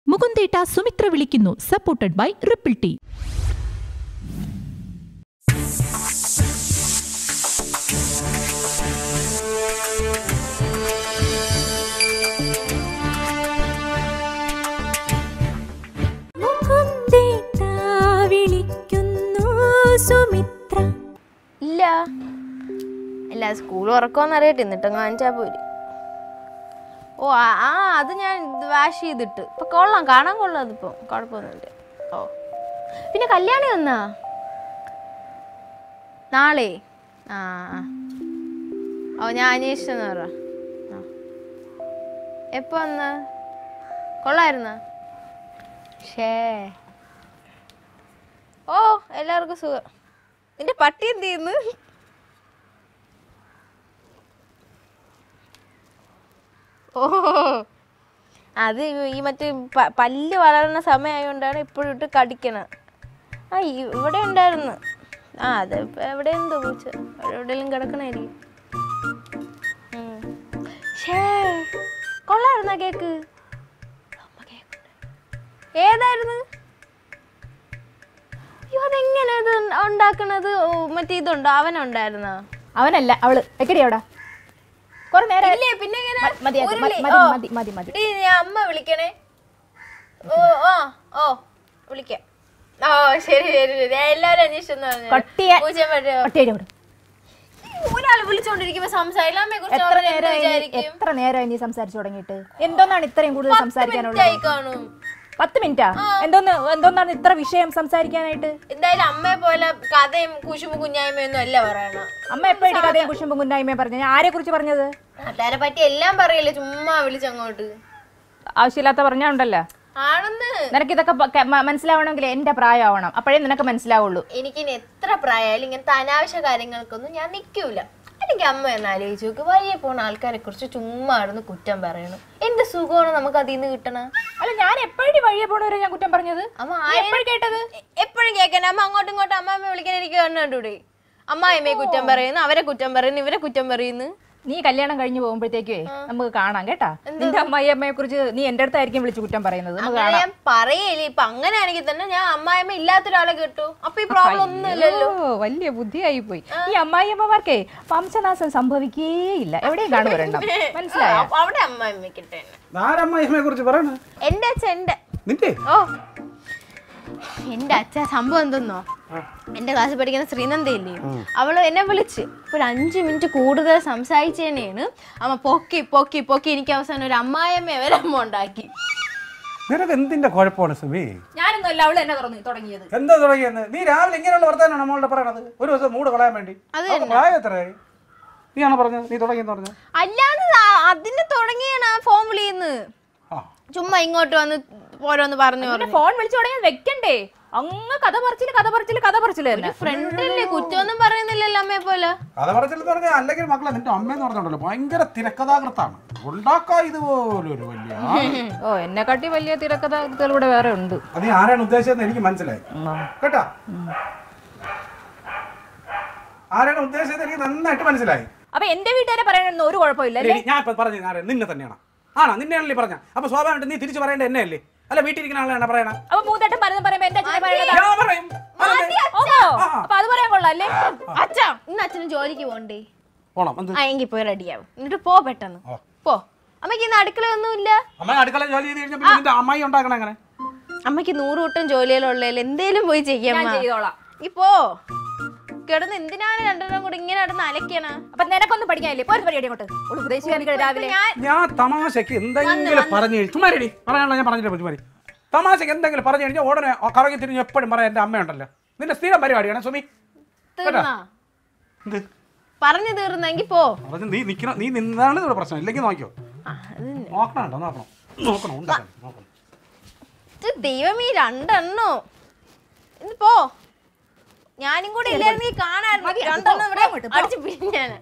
മുകുന്ദേട്ട സുമിത്ര വിളിക്കുന്നു supported by ripple tea മുകുന്ദേട്ട വിളിക്കുന്നു സുമിത്ര ഇല്ല ഇല്ല സ്കൂൾ ഉറക്കമെന്ന് അറിയട്ടെ എന്നിട്ടും കാണിച്ചാൽ പോരി ഓ ആ ആ, അത് ഞാൻ വാഷ് ചെയ്തിട്ട് ഇപ്പൊ കൊള്ളാം കാണാൻ കൊള്ളാം അതിപ്പോ കുഴപ്പമൊന്നുമില്ല ഓ പിന്നെ കല്യാണി വന്നാ നാളെ ആ ആ. ഓ ഞാൻ അന്വേഷിച്ചെന്ന് പറ ആ. എപ്പോ വന്ന കൊള്ളായിരുന്ന ഷേ ഓ എല്ലാവർക്കും സുഖം നിന്റെ പട്ടി എന്ത് ചെയ്യുന്നു ഓ അത് ഈ മറ്റേ പ- പല്ല് വളരുന്ന സമയമായതുകൊണ്ടാണ് ഇപ്പോഴും ഇട്ട് കടിക്കണത് ആ ഇ- ഇവിടെ ഉണ്ടായിരുന്നു ആ അത് ഇപ്പൊ എവിടെ എന്തോ പൂച്ച അവിടെ എവിടെയെങ്കിലും കിടക്കണായിരിക്കും ഉം. ഷേ കൊള്ളായിരുന്ന കേക്ക് അമ്മ കേക്ക് ഏതായിരുന്നു അയ്യോ അതെങ്ങനെ ഇത് ഉണ്ടാക്കണത് ഓ, മറ്റേ ഇതുണ്ടോ അവനുണ്ടായിരുന്നോ അവനല്ല അവള് വെക്കടി അവിടെ കുറെ നേരം ഇല്ലേ പിന്നെ എങ്ങനെ മ- മതി, അത് ഉരുളി. മതി, ഓ. മതി, മതി, മതി. ഡീ, ഞാൻ അമ്മ വിളിക്കണേ ഓ ഓ ഓ വിളിക്കാം ഓ ശരി ശരി ശരി ഞാൻ എല്ലാവരും അന്വേഷിച്ചെന്ന് കട്ടിയ- പറഞ്ഞു പറ്റുമോ ഒറ്റയടി അവിടെ ഒരാൾ വിളിച്ചോണ്ടിരിക്കുമ്പോ സംസാരിക്കാൻ അമ്മയെ കുറിച്ച് എത്ര അവൻ എന്ത് നേരമായി നീ- വിചാരിക്കും എത്ര നേരമായി നീ സംസാരിച്ചു തുടങ്ങിയിട്ട് എന്തോന്നാണ് ഇത്രയും കൂടുതൽ സംസാരിക്കാനുള്ളത് ആയി കാണും പത്ത് മിനിറ്റാ എന്തോന്ന് എന്തോന്നാണ് ഇത്ര വിഷയം സംസാരിക്കാനായിട്ട് എന്തായാലും അമ്മയെ പോലെ കഥയും കുശുമ്പ് കുഞ്ഞായ്മയൊന്നും അല്ല പറയണം അമ്മ എപ്പോഴും കഥയും കുശുമ്പും കുന്നായ്മയും പറഞ്ഞു ഞാൻ ആരെ കുറിച്ച് പറഞ്ഞത് നാട്ടുകാരെ പറ്റി എല്ലാം പറയല്ലേ ചുമ്മാ വിളിച്ചങ്ങോട്ട് ആവശ്യമില്ലാത്ത പറഞ്ഞുണ്ടല്ലോ ആണെന്ന് നിനക്ക് ഇതൊക്കെ പ- ക- മ- മനസ്സിലാവണമെങ്കിൽ എന്റെ പ്രായമാവണം അപ്പോഴേ നിനക്ക് മനസ്സിലാവുള്ളൂ എനിക്കിനി എത്ര പ്രായമായാലും ഇങ്ങനത്തെ അനാവശ്യ കാര്യങ്ങൾക്കൊന്നും ഞാൻ നിൽക്കൂല എനിക്ക് അമ്മ എന്ന് ആലോചിച്ച് നോക്ക് വഴിയെ പോണ ആൾക്കാരെ കുറിച്ച് ചുമ്മാ ആടുന്ന് കുറ്റം പറയണം എന്ത് സുഖമാണ് നമുക്ക് അതിൽ നിന്ന് കിട്ടണ അല്ല ഞാൻ എപ്പോഴും വഴിയെ പോണവരെ ഞാൻ കുറ്റം പറഞ്ഞത് അമ്മ നീ എപ്പോഴും കേട്ടത് എപ്പോഴും കേൾക്കാൻ അമ്മ അങ്ങോട്ടും ഇങ്ങോട്ടും അമ്മാമ്മ വിളിക്കാൻ എനിക്ക് കണ്ടുകൂടെ അമ്മായിമ്മയെ കുറ്റം പറയുന്നു അവരെ കുറ്റം പറയുന്നു ഇവരെ കുറ്റം പറയുന്നു നീ കല്യാണം കഴിഞ്ഞ് പോകുമ്പോഴത്തേക്കേ നമുക്ക് കാണാം കേട്ടാ നിന്റെ അമ്മായി അമ്മയെ കുറിച്ച് നീ എന്റെ അടുത്തായിരിക്കും വിളിച്ച് കുറ്റം പറയുന്നത് നമുക്ക് അങ്ങനെ കാണാം ഞാൻ പറയല്ലേ ഇപ്പൊ അങ്ങനെയാണെങ്കിൽ തന്നെ ഞാൻ അമ്മായിമ്മ ഇല്ലാത്ത ഒരാളെ കിട്ടു അപ്പൊ ഈ പ്രോബ്ലം ഒന്നും ഇല്ലല്ലോ ഓ വലിയ ബുദ്ധിയായി പോയി ഈ അമ്മായി അമ്മമാർക്കേ വംശനാശം സംഭവിക്കേയില്ല എവിടെയും കാണുവരണ്ട മനസ്സിലായോ അപ്പൊ അവിടെ അമ്മായിമ്മ കിട്ടേ ആരമ്മയെ കുറിച്ച് പറയണ എന്റെ അച്ഛൻ എന്റെ നിന്റെ ഓ എന്റെ അച്ഛ സംഭവം എന്തെന്നോ എന്റെ ക്ലാസ്സിൽ പഠിക്കുന്ന ശ്രീനന്ദയില്ലേ അവള് എന്നെ വിളിച്ച് ഇപ്പൊ ഒരു അഞ്ചു മിനിറ്റ് കൂടുതൽ സംസാരിച്ചതിനെയാണ് അമ്മ പൊക്കി പൊക്കി പൊക്കി എനിക്ക് അവസാനം ഒരു അമ്മായിയമ്മ വരെ അമ്മ ഉണ്ടാക്കി നിനക്ക് എന്തിന്റെ കുഴപ്പമാണ് സുമി ഞാനൊന്നുമല്ല അവള് എന്നെ തുറന്നു തുടങ്ങിയത് എന്താ തുടങ്ങിയെന്ന് നീ രാവിലെ ഇങ്ങനെയുള്ള വർത്താനാണ് നമ്മളുടെ പറയണത് ഒരു ദിവസം മൂട് കളയാൻ വേണ്ടി അത് അവൾക്ക് പ്രായം എത്രയായി നീയാണോ പറഞ്ഞത് നീ തുടങ്ങിയെന്ന് പറഞ്ഞത് അല്ലാതെ ആ- അതിന് തുടങ്ങിയാണ് ആ ഫോൺ വിളിയുന്ന് ആ ചുമ്മാ ഇങ്ങോട്ട് വന്ന് ഓരോന്ന് പറഞ്ഞു പറഞ്ഞു ഫോൺ വിളിച്ചു തുടങ്ങി വെക്കണ്ടേ അങ്ങ് കഥ പറച്ചില് കഥ പറച്ചില് കഥ പറച്ചില് തന്നെ ഫ്രണ്ടല്ലേ കുറ്റമൊന്നും പറയുന്നില്ലല്ലോ അമ്മയെ പോലെ കഥ പറച്ചിൽ പറഞ്ഞാൽ അല്ലെങ്കിൽ മക്കളെ നിന്റെ അമ്മയെന്ന് പറഞ്ഞോണ്ടല്ലോ ഭയങ്കര തിരക്കഥാകൃത്താണ് ഉണ്ടാക്കാ ഇതുപോലെ ഒരു വലിയ ആള്. ഓ എന്നെ കാട്ടി വലിയ തിരക്കഥാകൃത്തുകൾ ഇവിടെ വേറെ ഉണ്ട് അത് നീ ആരാണ് ഉദ്ദേശിച്ചതെന്ന് എനിക്ക് മനസ്സിലായി കേട്ടാ ആരാണ് ഉദ്ദേശിച്ചത് എനിക്ക് നന്നായിട്ട് മനസ്സിലായി അപ്പൊ എന്റെ വീട്ടുകാരെ പറയണമെന്ന് ഒരു കുഴപ്പമില്ല അല്ലേ എടി, ഞാൻ ഇപ്പൊ പറഞ്ഞു ആരെ നിന്നെ തന്നെയാണ് ആണോ നിന്നെയാണല്ലേ പറഞ്ഞ അപ്പൊ സ്വാഭാവികമായിട്ട് നീ തിരിച്ചു പറയേണ്ട എന്നെ അല്ലേ അല്ല വീട്ടിൽ ഇരിക്കുന്ന ആളാണ് പറയണ അപ്പൊ മൂത്തേട്ടൻ പറയുന്നത് പറയുമ്പോ എന്റെ അച്ഛനെ പറയണതാ ഞാൻ പറയും അതെന്ത്? ഓഹോ ആ. അപ്പൊ അത് പറയാൻ കൊള്ളാം അല്ലേ അച്ഛാ ഇന്ന് അച്ഛന് ജോലിക്ക് പോണ്ടേ പോണം എന്ത് ആ എങ്കിൽ പോയി റെഡിയാവും എന്നിട്ട് പോ പെട്ടെന്ന് ആ. പോ അമ്മയ്ക്ക് ഇന്ന് അടുക്കളയൊന്നുമില്ല അമ്മ അടുക്കള ജോലി ചെയ്ത് കഴിഞ്ഞാൽ പിന്നെ നിന്റെ അമ്മായി ഉണ്ടാക്കണം അങ്ങനെ അമ്മയ്ക്ക് നൂറ് കൂട്ടം ജോലികളുള്ളതിൽ എന്തേലും പോയി ചെയ്യാം ഞാൻ ചെയ്തോളാം ഈ പോ കിടന്ന് എന്തിനാണ് രണ്ടെണ്ണം കൂടി ഇങ്ങനെ നടന്ന് അലക്കണ അപ്പൊ നിനക്കൊന്നും പഠിക്കാനില്ലേ പോയി പരിപാടി അങ്ങോട്ട് ഒരു ഉപദേശിക്കാൻ രാവിലെ ഞാൻ ഞാൻ തമാശക്ക് എന്തെങ്കിലും പറഞ്ഞു കഴിഞ്ഞു ചുമ്മാരടി പറയാനുള്ള ഞാൻ പറഞ്ഞില്ല ചുമ്മാരി തമാശക്ക് എന്തെങ്കിലും പറഞ്ഞു കഴിഞ്ഞാൽ ഉടനെ ആ കറങ്ങി തിരിഞ്ഞ് എപ്പോഴും പറയാം എൻ്റെ അമ്മയുണ്ടല്ലോ നിന്റെ സ്ഥിരം പരിപാടിയാണ് സുമി തീർന്നാ എന്ത് പറഞ്ഞു തീർന്നെങ്കി പോ പറഞ്ഞു നീ നിൽക്കണം നീ നിന്നാണ് ഇവിടെ പ്രശ്നം ഇല്ലെങ്കിൽ നോക്കിയോ ആ, അത് തന്നെ. നോക്കണം കേട്ടോ നോക്കണം നോക്കണം ഉണ്ടാക്കണം നോക്കണം ഇത് ദൈവമേ രണ്ടെണ്ണോ ഇന്ന് പോ ഞാനും കൂടെ ഇല്ലായിരുന്നെങ്കിൽ കാണായിരുന്നു രണ്ടെണ്ണം ഇവിടെ അടിച്ച് പിരിഞ്ഞാണ്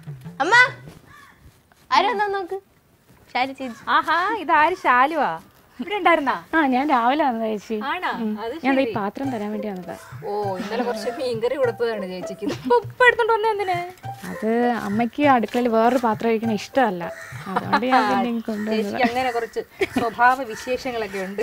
അമ്മ ആരാ നോക്ക് ശാരി ചേച്ചി ആഹാ ഇതാര് ശാലുവാ ഇവിടെ ഉണ്ടായിരുന്നാ ആ ഞാൻ രാവിലെ വന്നതാ ചേച്ചി ആണോ അത് ഞാൻ ദേ ഈ പാത്രം തരാൻ വേണ്ടി വന്നതാ ഓ ഇന്നലെ കുറച്ച് മീൻകറി കൊടുത്തതാണ് ചേച്ചിക്ക് ഇപ്പൊ ഇപ്പൊ എടുത്തോണ്ട് വന്നേ എന്തിനാ അത് അമ്മയ്ക്ക് അടുക്കളയിൽ വേറൊരു പാത്രം കഴിക്കണ ഇഷ്ടമല്ല അതുകൊണ്ട് ഞാൻ പിന്നെ ഇങ്ങ് കൊണ്ടുവന്നതാ ചേച്ചിക്ക് അങ്ങനെ കുറച്ച് സ്വഭാവ വിശേഷങ്ങളൊക്കെ ഉണ്ട്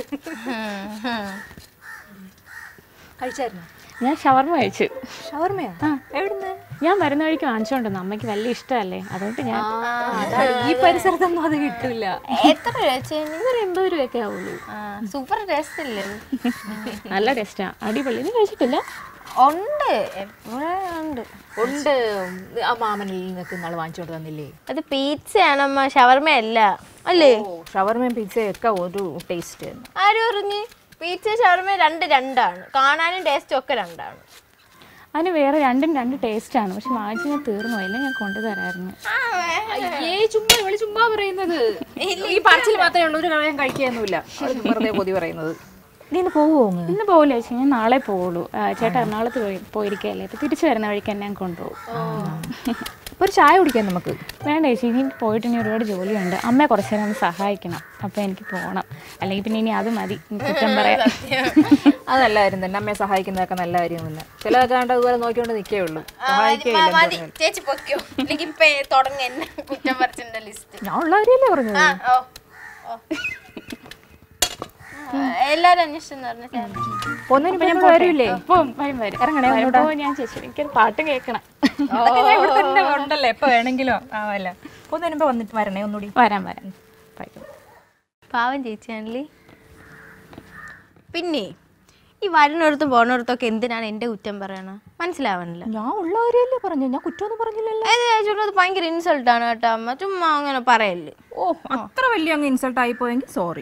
കഴിച്ചായിരുന്നോ ഞാൻ ഷവർമ കഴിച്ചു ഷവർമയാ എവിടുന്ന് ഞാൻ വരുന്ന വഴിക്ക് വാങ്ങിച്ചോണ്ടെന്ന് അമ്മയ്ക്ക് വലിയ ഇഷ്ടമല്ലേ അതുകൊണ്ട് ഞാൻ അതാണ് ഈ പരിസരത്തൊന്നും അത് കിട്ടില്ല എത്ര രൂപ ചേച്ചി ഒരു എൺപത് രൂപയൊക്കെ ആവുള്ളൂ സൂപ്പർ ടേസ്റ്റ് അല്ലേ നല്ല ടേസ്റ്റാ അടിപൊളി നീ കഴിച്ചിട്ടില്ല ഉണ്ട് എപ്പോഴും ഉണ്ട് ഉണ്ട് ആ മാമനിൽ നിന്നൊക്കെ ഇന്നാള് വാങ്ങിച്ചോണ്ട് തന്നില്ലേ അത് പീച്ചയാണമ്മ ഷവർമ അല്ല അല്ലേ ഓ ഷവർമയും പിzzയും ഒക്കെ ഒരു ടേസ്റ്റ് തന്നെ ആര് പറഞ്ഞു പീച്ച ഷവർമ രണ്ട് രണ്ടാണ് കാണാനും ടേസ്റ്റും ഒക്കെ രണ്ടാണ് അതിന് വേറെ രണ്ടും രണ്ട് ടേസ്റ്റാണ് പക്ഷെ വാങ്ങിച്ച് ഞാൻ തീർന്നു ഇല്ല ഞാൻ കൊണ്ടുതരായിരുന്നു അയ്യേ ചുമ്മാ ഇവള് ചുമ്മാ പറയുന്നത് ഈ പറച്ചിൽ മാത്രമേ ഉള്ളൂ ഒരു കളയാൻ കഴിക്കുകയൊന്നുമില്ല അവള് വെറുതെ കൊതി പറയുന്നത് നീ ഇന്ന് പോവോ അങ്ങ് ഇന്ന് പോകില്ല ചേച്ചി ഞാൻ നാളെ പോവുള്ളൂ ആ, ചേട്ടാ എറണാകുളത്ത് പോയി പോയിരിക്കല്ലേ അപ്പൊ തിരിച്ചു വരുന്ന വഴിക്ക് എന്നെ ഞാൻ കൊണ്ടുപോകും അപ്പൊ ഒരു ചായ കുടിക്കാൻ നമുക്ക് വേണ്ട ചേച്ചി ഇനി പോയിട്ട് ഇനി ഒരുപാട് ജോലിയുണ്ട് അമ്മയെ കുറച്ച് നേരം ഒന്ന് സഹായിക്കണം അപ്പോൾ എനിക്ക് പോകണം അല്ലെങ്കിൽ പിന്നെ ഇനി അത് മതി ഇനി കുറ്റം പറയാം അത് നല്ല കാര്യം തന്നെ അമ്മയെ സഹായിക്കുന്നതൊക്കെ നല്ല കാര്യം തന്നെ ചിലതൊക്കെ കണ്ട് അതുപോലെ നോക്കിക്കൊണ്ട് നിൽക്കേ ഉള്ളൂ സഹായിക്കുകയില്ല എന്ന് മതി പറഞ്ഞാൽ. ചേച്ചി പൊക്കോ എനിക്ക് ഇപ്പൊ തുടങ്ങി എന്നെ കുറ്റം പറിച്ചിന്റെ ലിസ്റ്റ് ഞാൻ ഉള്ള കാര്യമല്ലേ പറഞ്ഞത് ആ ഓ ഓ. ആ, എല്ലാരും അന്വേഷിച്ചെന്ന് പറഞ്ഞ ഒന്നിനും ഇപ്പൊ ഞാൻ വരില്ലേ അപ്പം വരും വരും ഇറങ്ങണേ വരുമ്പോൾ ഞാൻ ചേച്ചി എനിക്കൊരു പാട്ട് കേൾക്കണം അതൊക്കെ ഞാൻ ഇവിടെ തന്നെ ഉണ്ടല്ലോ എപ്പോ വേണമെങ്കിലും ആവല്ല ഒന്നിനും ഇപ്പൊ വന്നിട്ട് വരണേ ഒന്നുകൂടി വരാൻ വരാൻ ബൈ. പാവം ചേച്ചിയാണല്ലേ പിന്നെ ഈ വരുന്നിടത്തും പോണിടത്തൊക്കെ എന്തിനാണ് എന്റെ കുറ്റം പറയണ മനസ്സിലാവണില്ല ഞാൻ ഉള്ള കാര്യമല്ലേ പറഞ്ഞു ഞാൻ കുറ്റമൊന്നും പറഞ്ഞില്ലല്ലോ അത് ചോദിച്ചോണ്ട് അത് ഭയങ്കര ഇൻസൾട്ട് ആണ് കേട്ടോ അമ്മ ചുമ്മാ അങ്ങനെ പറയല്ലേ ഓ അത്ര വലിയ അങ്ങ് ഇൻസൾട്ട് ആയി പോയെങ്കിൽ സോറി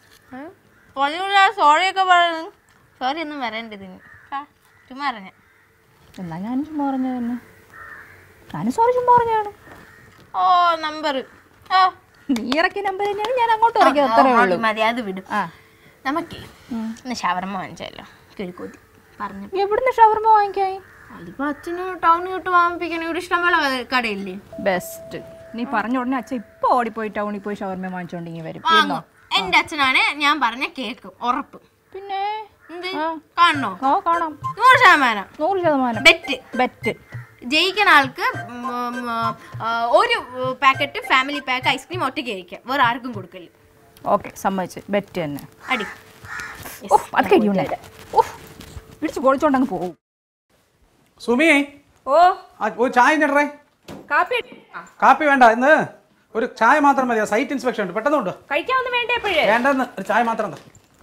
സോറി ഒക്കെ പറയുന്നു സോറി ഒന്നും വരേണ്ടതിന് ആ, ചുമ്മാ അറിഞ്ഞ എന്നാ ഞാനും ചുമ്മാ പറഞ്ഞത് തന്നെ ഞാനും സോറി ചുമ്മാ പറഞ്ഞാണ് ഓ നമ്പർ ഓ നീ ഇറക്കിയ നമ്പർ തന്നെയാണ് ഞാൻ അങ്ങോട്ട് ഇറക്കിയത് അത്രേ ആ, ഉള്ളൂ മതി അത് വിടും ആ നമുക്കേ ഇന്ന് ഷവർമ്മ വാങ്ങിച്ചല്ലോ ഒരു കൊതി പറഞ്ഞു എവിടുന്ന് ഷവർമ വാങ്ങിക്കായി അതിപ്പോ അച്ഛന് ടൗണിൽ വിട്ട് വാങ്ങിപ്പിക്കണ ഇവിടെ ഇഷ്ടംപോലെ കട- കടയില്ലേ ബെസ്റ്റ് നീ പറഞ്ഞ ഉടനെ അച്ഛൻ ഇപ്പൊ ഓടിപ്പോയി ടൗണിൽ പോയി ഷവർമ വാങ്ങിച്ചോണ്ടെങ്കിൽ വരും വാങ്ങും എന്റെ അച്ഛനാണ് ഞാൻ പറഞ്ഞ കേക്ക് ഉറപ്പ് പിന്നെ എന്ത് കാണണോ ഓ കാണാം നൂറ് ശതമാനം നൂറ് ശതമാനം ബെറ്റ് ബെറ്റ് ജയിക്കുന്ന ആൾക്ക് ഉം, ഉം, ആ, ഒരു പാക്കറ്റ് ഫാമിലി പാക്ക് ഐസ്ക്രീം ഒറ്റയ്ക്ക് കഴിക്കാം വേറെ ആർക്കും കൊടുക്കല് ഓക്കെ സമ്മതിച്ച് ബെറ്റ് തന്നെ അടി ഓ അത് കഴിയൂല ഓ പിടിച്ച് പൊളിച്ചോണ്ടങ്ങ് പോവും സുമി ഓ ആ, ഒരു ചായ ഞെടറേ കാപ്പി കാപ്പി വേണ്ട ഇന്ന് ഒരു ചായ മാത്രം മതിയോ സൈറ്റ് ഇൻസ്പെക്ഷൻ ഉണ്ട് പെട്ടെന്ന് ഉണ്ട് കഴിക്കാവുന്ന വേണ്ടേ എപ്പോഴേ വേണ്ടെന്ന് ഒരു ചായ മാത്രം എന്താ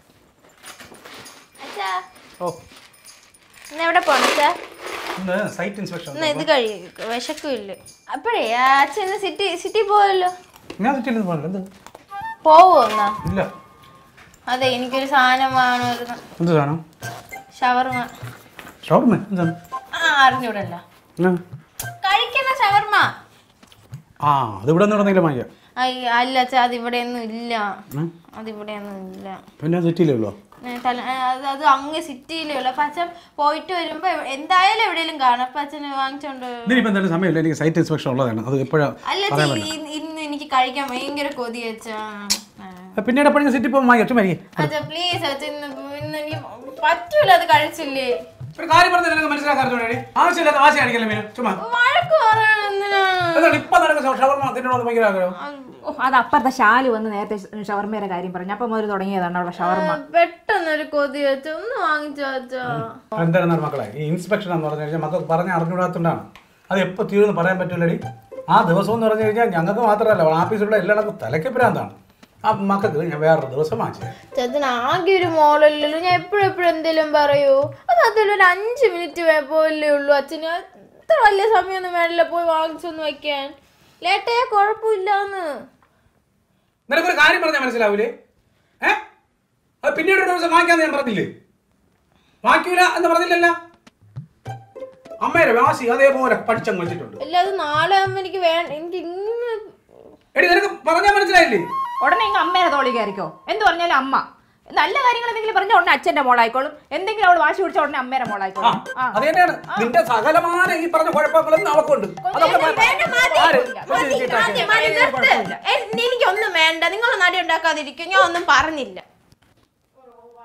അച്ഛാ ഓ ഇന്ന് എവിടെ പോണം അച്ഛാ ഇന്ന് സൈറ്റ് ഇൻസ്പെക്ഷൻ ഇന്ന് ഇത് കഴിയും വിശക്കില്ല അപ്പോഴേ ആ അച്ഛൻ ഇന്ന് സിറ്റി സിറ്റി പോവല്ലോ ഞാൻ സിറ്റിയിൽ പോകണ്ട എന്ത് പോവോ എന്നാ ഇല്ല അതെ എനിക്കൊരു സാധനം വേണമായിരുന്നു എന്ത് സാധനം ഷവർമ ഷോർമ എന്താണ് ആ അറിഞ്ഞൂടല്ല എന്നാ? കഴിക്കുന്ന ഷവർമ ആ അത് ഇവിടെ നിന്ന് എവിടെന്നെങ്കിലും വാങ്ങിക്കാം അയ്യ, അല്ല അച്ഛാ അത് ഇവിടെയൊന്നും ഇല്ല ഉം. അതിവിടെയൊന്നും ഇല്ല പിന്നെ സിറ്റിയിലുള്ളോ ഏ, തല ഏ, അത് അത് അങ്ങ് സിറ്റിയിലേ ഉള്ളു അപ്പൊ അച്ഛൻ പോയിട്ട് വരുമ്പോ എവ- എന്തായാലും എവിടെയെങ്കിലും കാണും അപ്പൊ അച്ഛന് വാങ്ങിച്ചോണ്ട് ഇതിനിപ്പോൾ എന്തായാലും സമയമില്ല എനിക്ക് സൈറ്റ് ഇൻസ്പെക്ഷൻ ഉള്ളതാണ് അത് എപ്പോഴാണ് അല്ല അച്ഛാ, ഈ- ഇന്ന് എനിക്ക് കഴിക്കാൻ ഭയങ്കര കൊതി അച്ഛാ ആ. പിന്നീട് എപ്പോഴും സിറ്റി പോകുമ്പോൾ വാങ്ങി ഒറ്റ മരിയേ അച്ഛാ പ്ലീസ് അച്ഛൻ ഇന്ന് ഇന്ന് എനിക്ക് പറ്റൂല അത് കഴിച്ചില്ലേ ഒരു കാര്യം പറഞ്ഞാൽ നിനക്ക് മനസ്സിലാക്കാറുണ്ടേ ആവശ്യമില്ലാത്ത വാശി കാണിക്കല്ലേ മീനു ചുമ്മാ വഴക്ക് പറയണ എന്തിനാ എന്താണ് ഇപ്പം നടക്കുന്ന ഷവർമ തിന്നണമെന്ന് ഭയങ്കര ആഗ്രഹം ഓ അത് അപ്പുറത്തെ ഷാല് വന്ന് നേരത്തെ ഷവർമയുടെ കാര്യം പറഞ്ഞു അപ്പം മുതൽ തുടങ്ങിയതാണ് അവളുടെ ഷവർമ പെട്ടെന്നൊരു കൊതി വെച്ച ഒന്ന് വാങ്ങിച്ചോ അച്ഛാ എന്താണ് മക്കളെ ഈ ഇൻസ്പെക്ഷൻ എന്ന് പറഞ്ഞു കഴിഞ്ഞാൽ മക്കൾക്ക് പറഞ്ഞ് അറിഞ്ഞുകൂടാത്തതുകൊണ്ടാണ് അത് എപ്പോൾ തീരുമെന്ന് പറയാൻ പറ്റില്ലടി ആ ദിവസം എന്ന് പറഞ്ഞു കഴിഞ്ഞാൽ ഞങ്ങൾക്ക് മാത്രമല്ല ആഫീസിലുള്ള എല്ലാവർക്കും തലയ്ക്ക് ഭ്രാന്താണ് ആ മക്കൾക്ക് ഞാൻ വേറൊരു ദിവസം വാങ്ങിച്ചു ചേട്ടന് ആകെ ഒരു മോഡലല്ലോ ഞാൻ എപ്പോഴും എപ്പോഴും എന്തെങ്കിലും പറയൂ അത് അതിൽ ഒരു അഞ്ച് മിനിറ്റ് പോലേ ഉള്ളൂ അച്ഛന് അത്ര വലിയ സമയമൊന്നും വേണില്ല പോയി വാങ്ങിച്ചൊന്ന് വെക്കാൻ ലേട്ടയെ കുഴപ്പമില്ലാന്ന് നിനക്കൊരു കാര്യം പറഞ്ഞാൽ മനസ്സിലാവൂലേ ഏ അത് പിന്നീട് ഒരു ദിവസം വാങ്ങിക്കാന്ന് ഞാൻ പറഞ്ഞില്ലേ വാങ്ങിക്കൂല എന്ന് പറഞ്ഞില്ലല്ല അമ്മയുടെ വാശി അതേപോലെ പഠിച്ചങ്ങ് വെച്ചിട്ടുണ്ട് അല്ല അത് നാളെ ആകുമ്പോ എനിക്ക് വേണ്ട എനിക്ക് ഇന്ന് എടി നിനക്ക് പറഞ്ഞാൽ മനസ്സിലായില്ലേ ഉടനെ ഇങ്ങ് അമ്മേനെ തോളി കയറിക്കോ എന്ത് പറഞ്ഞാലും അമ്മ നല്ല കാര്യങ്ങൾ എന്തെങ്കിലും പറഞ്ഞ ഉടനെ അച്ഛന്റെ മോളായിക്കോളും എന്തെങ്കിലും അവൾ വാശി പിടിച്ച ഉടനെ അമ്മേരെ ആ മോളായിക്കോളും ആ അത് തന്നെയാണ് നിന്റെ സകലമായ ഈ പറഞ്ഞ കുഴപ്പങ്ങളൊന്നും അവക്കുണ്ട് അതൊക്കെ മാറ്റി- ആര്? മതി, വെച്ച് മതി, ചീട്ടാക്കി. മതി, നിർത്ത്. എ- എനിക്കൊന്നും വേണ്ട നിങ്ങൾ നടി ഉണ്ടാക്കാതിരിക്കും ഞാൻ ഒന്നും പറഞ്ഞില്ല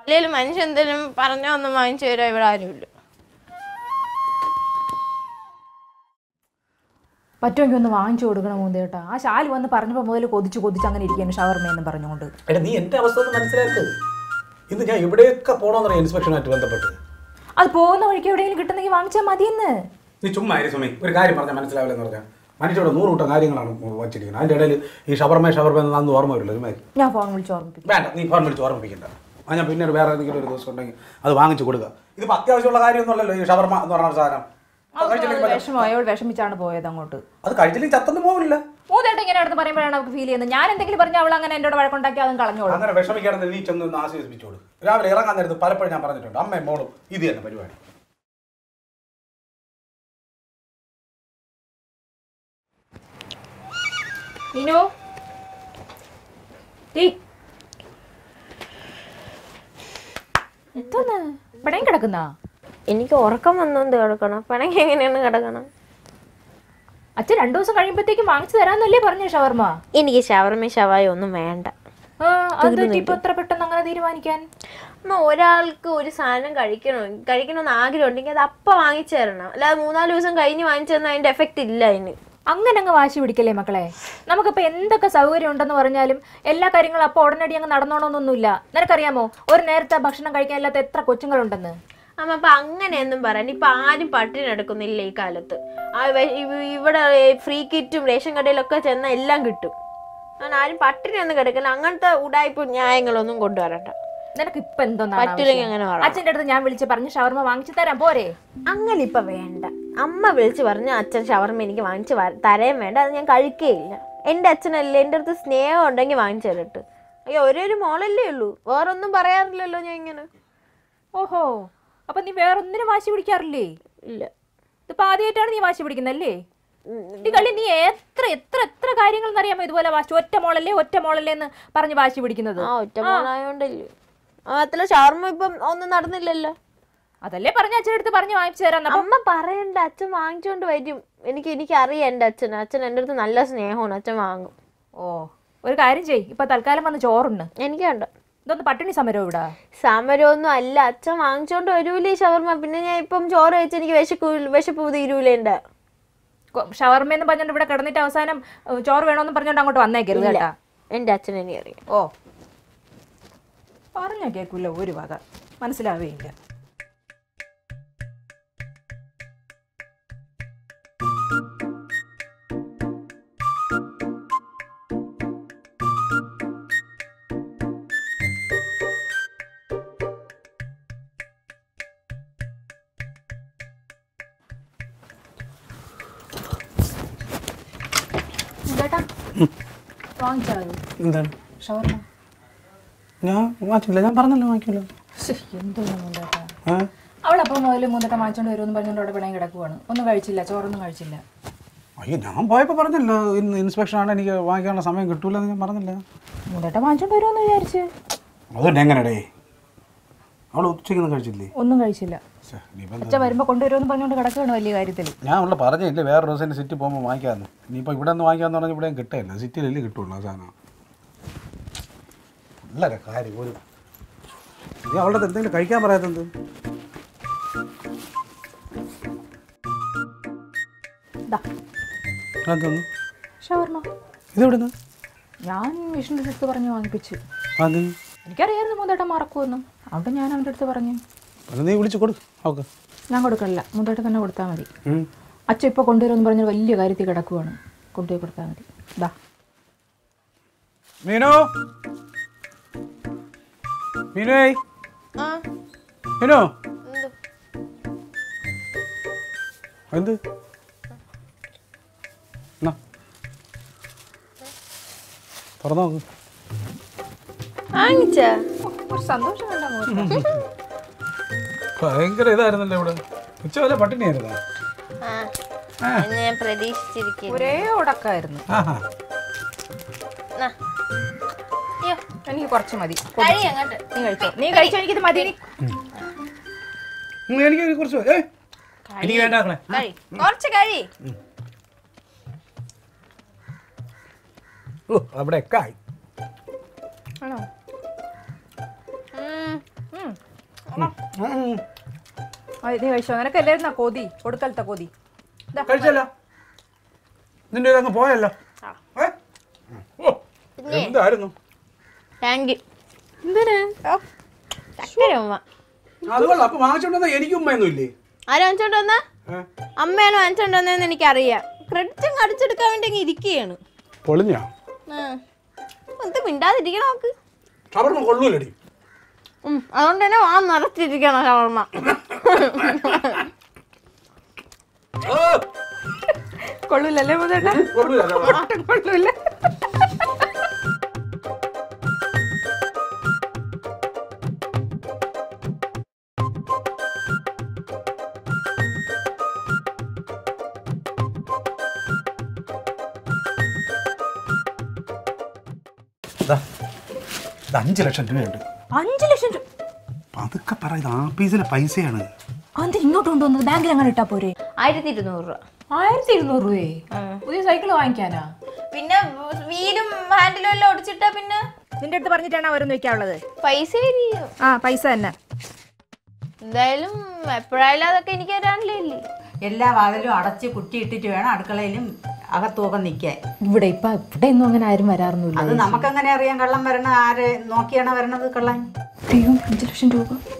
അല്ലെങ്കിൽ മനുഷ്യൻ എന്തെങ്കിലും പറഞ്ഞാ ഒന്നും വാങ്ങിച്ചു തരാൻ ഇവിടെ ആരുമില്ല പറ്റുമെങ്കിൽ ഒന്ന് വാങ്ങിച്ചു കൊടുക്കണം മൂന്തേട്ടാ ആ ശാല് വന്ന് പറഞ്ഞപ്പോൾ മുതൽ കൊതിച്ച് കൊതിച്ച് അങ്ങനെ ഇരിക്കുന്നു ഷവർമയെന്ന് പറഞ്ഞുകൊണ്ട് എടാ നീ എൻ്റെ അവസ്ഥ ഒന്ന് മനസ്സിലാക്ക് ഇന്ന് ഞാൻ എവിടെയൊക്കെ പോകണമെന്നറിയാം ഇൻസ്പെക്ഷനുമായിട്ട് ബന്ധപ്പെട്ട് അത് പോകുന്ന വഴിക്ക് എവിടെയെങ്കിലും കിട്ടുന്നെങ്കിൽ വാങ്ങിച്ചാൽ മതിയെന്ന് നീ ചുമ്മാ ആയിരം സമയം ഒരു കാര്യം പറഞ്ഞാൽ മനസ്സിലാവില്ലെന്ന് പറഞ്ഞാൽ മനുഷ്യരുടെ നൂറ് കൂട്ടം കാര്യങ്ങളാണ് വച്ചിരിക്കുന്നത് അതിൻ്റെ ഇടയിൽ ഈ ഷവർമ ഷവർമ എന്ന് അന്ന് ഓർമ്മ വരില്ല ഒരു മാതിരി ഞാൻ ഫോൺ വിളിച്ച് ഓർമ്മിപ്പിക്കും വേണ്ട നീ ഫോൺ വിളിച്ച് ഓർമ്മിപ്പിക്കണ്ട അത് ഞാൻ പിന്നീട് വേറെ ഏതെങ്കിലും ഒരു ദിവസം ഉണ്ടെങ്കിൽ അത് വാങ്ങിച്ചു കൊടുക്കുക ഇതിപ്പോൾ അത്യാവശ്യമുള്ള കാര്യമൊന്നുമല്ലല്ലോ ഈ ഷവർമ എന്ന് പറയുന്ന സാധനം അത് കഴിച്ചില്ലെങ്കിൽ പറ്റും. വിഷമോ അയാൾ വിഷമിച്ചാണ് പോയത് അങ്ങോട്ട് അത് കഴിച്ചില്ലെങ്കിൽ ചത്തൊന്നും പോകില്ല മൂന്നേട്ട ഇങ്ങനെ അടുത്ത് പറയുമ്പോഴാണ് നമുക്ക് ഫീൽ ചെയ്യുന്നത് ഞാൻ എന്തെങ്കിലും പറഞ്ഞ അവൾ അങ്ങനെ എന്നോട് വഴക്കുണ്ടാക്കി അതും കളഞ്ഞോളൂ അങ്ങനെ വിഷമിക്കാണെന്ന് നീ ചെന്ന് ഒന്ന് ആശ്വസിപ്പിച്ചോളൂ രാവിലെ ഇറങ്ങാൻ നേരത്ത് പലപ്പോഴും ഞാൻ പറഞ്ഞിട്ടുണ്ട് അമ്മയും മോളും ഇത് തന്നെ പരിപാടി നീനു ടീ എന്തോന്ന് ഇവിടെയും കിടക്കുന്ന എനിക്ക് ഉറക്കം വന്നോണ്ട് കിടക്കണം പിണങ്ങി എങ്ങനെയാണ് കിടക്കണം അച്ഛൻ രണ്ടു ദിവസം കഴിയുമ്പോഴത്തേക്കും വാങ്ങിച്ചു തരാന്നല്ലേ പറഞ്ഞു ഷവർമ എനിക്ക് ഷവർമ ഷവായ ഒന്നും വേണ്ട ആ, അത് ഇപ്പൊ എത്ര പെട്ടെന്ന് അങ്ങനെ തീരുമാനിക്കാൻ അമ്മ ഒരാൾക്ക് ഒരു സാധനം കഴിക്കണോ കഴിക്കണമെന്ന് ആഗ്രഹം ഉണ്ടെങ്കിൽ അത് അപ്പം വാങ്ങിച്ചു തരണം അല്ലാതെ മൂന്നാല് ദിവസം കഴിഞ്ഞ് വാങ്ങിച്ചു തന്നാൽ അതിന്റെ എഫക്റ്റ് ഇല്ല അതിന് അങ്ങനെ അങ്ങ് വാശി പിടിക്കല്ലേ മക്കളെ നമുക്കിപ്പോ എന്തൊക്കെ സൗകര്യം ഉണ്ടെന്ന് പറഞ്ഞാലും എല്ലാ കാര്യങ്ങളും അപ്പൊ ഉടനടി അങ്ങ് നടന്നോണമെന്നൊന്നുമില്ല നിനക്കറിയാമോ ഒരു നേരത്തെ ഭക്ഷണം കഴിക്കാൻ ഇല്ലാത്ത എത്ര കൊച്ചുങ്ങളുണ്ടെന്ന് അമ്മ അപ്പൊ അങ്ങനെയൊന്നും പറയാൻ ഇപ്പൊ ആരും പട്ടിണി എടുക്കുന്നില്ല ഈ കാലത്ത് ആ വെ- ഇവ- ഇവിടെ ഫ്രീ കിറ്റും റേഷൻ കടയിലൊക്കെ ചെന്നാൽ എല്ലാം കിട്ടും അങ്ങനെ ആരും പട്ടിണി ഒന്നും കിടക്കില്ല അങ്ങനത്തെ ഉടായ്പ ന്യായങ്ങളൊന്നും കൊണ്ടുവരണ്ട നിനക്ക് ഇപ്പൊ എന്തോന്നാണ് പറ്റൂലെങ്കിൽ ആവശ്യം? അങ്ങനെ പറ അച്ഛന്റെ അടുത്ത് ഞാൻ വിളിച്ച് പറഞ്ഞ് ഷവർമ വാങ്ങിച്ചു തരാം പോരെ അങ്ങനെ ഇപ്പൊ വേണ്ട അമ്മ വിളിച്ച് പറഞ്ഞു അച്ഛൻ ഷവർമ എനിക്ക് വാങ്ങിച്ച് വര- തരേം വേണ്ട അത് ഞാൻ കഴിക്കുകയില്ല എൻ്റെ അച്ഛനല്ലേ എൻ്റെ അടുത്ത് സ്നേഹം ഉണ്ടെങ്കിൽ വാങ്ങിച്ചു തരട്ട് അയ്യോ ഒരേ ഒരു മോളല്ലേ ഉള്ളൂ വേറൊന്നും പറയാറില്ലല്ലോ ഞാൻ ഇങ്ങനെ ഓഹോ അപ്പൊ നീ വേറൊന്നിനും വാശി പിടിക്കാറില്ലേ ഇല്ല ഇതിപ്പോ ആദ്യമായിട്ടാണ് നീ വാശി പിടിക്കുന്നല്ലേ ഈ കളി നീ എത്ര എത്ര എത്ര കാര്യങ്ങൾ അറിയാമോ ഇതുപോലെ വാശി ഒറ്റ മോളല്ലേ ഒറ്റ മോളല്ലേ എന്ന് പറഞ്ഞ് വാശി പിടിക്കുന്നത് ആ ഒറ്റ മോളായോണ്ടല്ലേ ആ അത്ര ഷവർമ ഇപ്പം ഒന്നും നടന്നില്ലല്ലോ അതല്ലേ പറഞ്ഞ അച്ഛൻ്റെ അടുത്ത് പറഞ്ഞ് വാങ്ങിച്ചു തരാം അപ്പം അമ്മ പറയണ്ട അച്ഛൻ വാങ്ങിച്ചോണ്ട് വരും എനിക്ക് എനിക്ക് അറിയാം എൻ്റെ അച്ഛൻ അച്ഛൻ എൻ്റെ അടുത്ത് നല്ല സ്നേഹമാണ് അച്ഛൻ വാങ്ങും ഓ ഒരു കാര്യം ചെയ് ഇപ്പൊ തൽക്കാലം വന്ന് ചോറുണ്ട് എനിക്ക് വേണ്ട ഇതൊന്ന് പട്ടിണി സമരം ഇവിടെ സമരമൊന്നും അല്ല അച്ഛൻ വാങ്ങിച്ചോണ്ട് വരൂലേ ഷവർമ പിന്നെ ഞാൻ ഇപ്പം ചോറ് കഴിച്ച് എനിക്ക് വിശക്കൂ വിശപ്പ് തീരൂലേ എൻ്റെ ഷവർമ എന്ന് പറഞ്ഞോണ്ട് ഇവിടെ കിടന്നിട്ട് അവസാനം ഏ, ചോറ് വേണമെന്ന് പറഞ്ഞോണ്ട് അങ്ങോട്ട് വന്നേക്കരുത് കേട്ടാ എൻ്റെ അച്ഛൻ എനിക്കറിയാം ഓ പറഞ്ഞാ കേൾക്കൂല ഒരു വക മനസ്സിലാവുകയില്ല ചേട്ടാ വാങ്ങിച്ചാൽ മതി എന്താണ് ഷവർമ ഞാൻ വാങ്ങിച്ചില്ല ഞാൻ പറഞ്ഞല്ലോ വാങ്ങിക്കില്ല എന്തോന്നും ചേട്ടാ ആ അവളപ്പോൾ മുതൽ മൂന്നട്ട വാങ്ങിച്ചോണ്ട് വരുമെന്ന് പറഞ്ഞുകൊണ്ട് അവിടെ പിണങ്ങി കിടക്കുവാണ് ഒന്നും കഴിച്ചില്ല ചോറൊന്നും കഴിച്ചില്ല അയ്യോ ഞാൻ പോയപ്പോൾ പറഞ്ഞല്ലോ ഇന്ന് ഇൻസ്പെക്ഷൻ ആണ് എനിക്ക് വാങ്ങിക്കാനുള്ള സമയം കിട്ടൂല എന്ന് ഞാൻ പറഞ്ഞില്ല മൂന്നട്ട വാങ്ങിച്ചോണ്ട് വരുമെന്ന് വിചാരിച്ച് അതുകൊണ്ട് എങ്ങനെടേ അവൾ ഉച്ചയ്ക്കൊന്നും കഴിച്ചില്ലേ ഒന്നും കഴിച്ചില്ല ശ്ശെ, ഇനിയിപ്പം എന്താ? അച്ഛൻ വരുമ്പോൾ കൊണ്ടുവരുമെന്ന് പറഞ്ഞുകൊണ്ട് കിടക്കുകയാണ് വലിയ കാര്യത്തിൽ ഞാൻ ഉള്ള പറഞ്ഞില്ലേ വേറെ ദിവസം സിറ്റി പോകുമ്പോൾ വാങ്ങിക്കാമെന്ന് ഇനിയിപ്പോൾ ഇവിടെ നിന്ന് വാങ്ങിക്കാന്ന് പറഞ്ഞാൽ ഇവിടെയും കിട്ടില്ല സിറ്റിയിലല്ലേ കിട്ടുള്ളൂ ആ സാധനം വളരെ കാര്യം ഒരു നീ അവളുടെ അടുത്ത് എന്തെങ്കിലും കഴിക്കാൻ പറയാത്തത് ദാ അതൊന്നു ഷവർമ ഇതെവിടുന്ന് ഞാൻ വിഷ്ണുവിൻ്റെ അടുത്ത് പറഞ്ഞ് വാങ്ങിപ്പിച്ച് അത് എനിക്കറിയായിരുന്നു മൂന്നേട്ടൻ മറക്കുമെന്ന് അവിടെ ഞാൻ അവൻ്റെ അടുത്ത് പറഞ്ഞു അത് നീ വിളിച്ച് കൊടു ഓക്കെ ഞാൻ കൊടുക്കണില്ല മൂന്നേട്ടൻ തന്നെ കൊടുത്താൽ മതി അച്ഛൻ ഇപ്പോൾ കൊണ്ടുവരുമെന്ന് പറഞ്ഞ് വലിയ കാര്യത്തിൽ കിടക്കുവാണ് കൊണ്ടുപോയി കൊടുത്താൽ മതി ദാ മീനു മീനുവേ ആ മീനു എന്ത് എന്ത് എന്നാ തുറന്നു നോക്ക് വാങ്ങിച്ച ഒരു സന്തോഷം കണ്ട ഭയങ്കര ഇതായിരുന്നല്ലോ ഇവിടെ ഉച്ചവരെ പട്ടിണിയായിരുന്നു ആ എന്ന് ഞാൻ പ്രതീക്ഷിച്ചിരിക്കുന്നു ഒരേ ഉടക്കായിരുന്നു ആഹാ നാ. അയ്യോ എനിക്ക് കുറച്ച് മതി കഴി അങ്ങോട്ട് നീ കഴിച്ചോ നീ കഴിച്ചോ എനിക്കിത് മതി നീ ഉം, എനിക്ക് ഒരു കുറച്ച് മതി. ഏയ്, എനിക്ക് വേണ്ട മക്കളെ. കഴി കുറച്ച് കഴി ഓ അവിടെ ഒക്കെ ആയി ആണോ ഉം, ഉം. നീ കഴിച്ചോ നിനക്കല്ലായിരുന്ന കൊതി കൊടുക്കലത്തെ കൊതി ഇതാ. കഴിച്ചല്ലോ നിന്റെ ഇതങ്ങ് പോയല്ലോ ഏ? ഓ എന്തായിരുന്നു താങ്ക് യു എന്തിന് ചക്കര ഉമ്മ അതുകൊള്ളാം അപ്പൊ വാങ്ങിച്ചോണ്ടെന്നാ എനിക്കും ഉമ്മയൊന്നും ഇല്ലേ ആരും വാങ്ങിച്ചോണ്ട് വന്നാ ഏ? അമ്മയാണ് വാങ്ങിച്ചോണ്ട് വന്നതെന്ന് എനിക്കറിയാം ക്രെഡിറ്റ് അങ്ങ് അടിച്ചെടുക്കാൻ വേണ്ടി അങ്ങ് ഇരിക്കുകയാണ് പൊളിഞ്ഞാ ആ. എന്ത് മിണ്ടാതിരിക്കണം നോക്ക് ഷവർമ്മ കൊള്ളൂലടി ഉം, അതുകൊണ്ട് തന്നെ വാ നിറച്ചിരിക്കണം ഷവർമ്മ കൊള്ളൂലല്ലേ മുതേട്ടാ കൊള്ളൂല ഷവർമ്മ. കൊള്ളൂല ദാ, ഇത് അഞ്ച് ലക്ഷം രൂപയുണ്ട് അഞ്ചു ലക്ഷം രൂപ അതൊക്കെ പറ ഇത് ആപ്പീസിലെ പൈസയാണ് അത് ഇങ്ങോട്ട് കൊണ്ടുവന്നത് ബാങ്കിൽ അങ്ങനെ ഇട്ടാ പോരെ ആയിരത്തി ഇരുന്നൂറ് രൂപ ആയിരത്തി ഇരുന്നൂറ് രൂപയെ പുതിയ സൈക്കിൾ വാങ്ങിക്കാനാ പിന്നെ വീലും ഹാൻഡിലും എല്ലാം ഒടിച്ചിട്ടാ പിന്നെ നിന്റെ അടുത്ത് പറഞ്ഞിട്ടാണ് അവരൊന്നും വെക്കാനുള്ളത് പൈസ ഇരിക്കും ആ പൈസ തന്നെ എന്തായാലും എപ്പോഴായാലും അതൊക്കെ എനിക്ക് തരാനില്ലേ ഇല്ലേ എല്ലാ വാതിലും അടച്ച് കുറ്റിയിട്ടിട്ട് വേണം അടുക്കളയിലും അകത്തുമൊക്കെ നിൽക്കാൻ ഇവിടെ ഇപ്പൊ ഇവിടെ ഒന്നും അങ്ങനെ ആരും വരാറൊന്നുമില്ല അത് നമുക്കെങ്ങനെ അറിയാം കള്ളം വരണ ആര് നോക്കിയാണോ വരണത് കള്ളൻ അയ്യോ അഞ്ചു ലക്ഷം രൂപ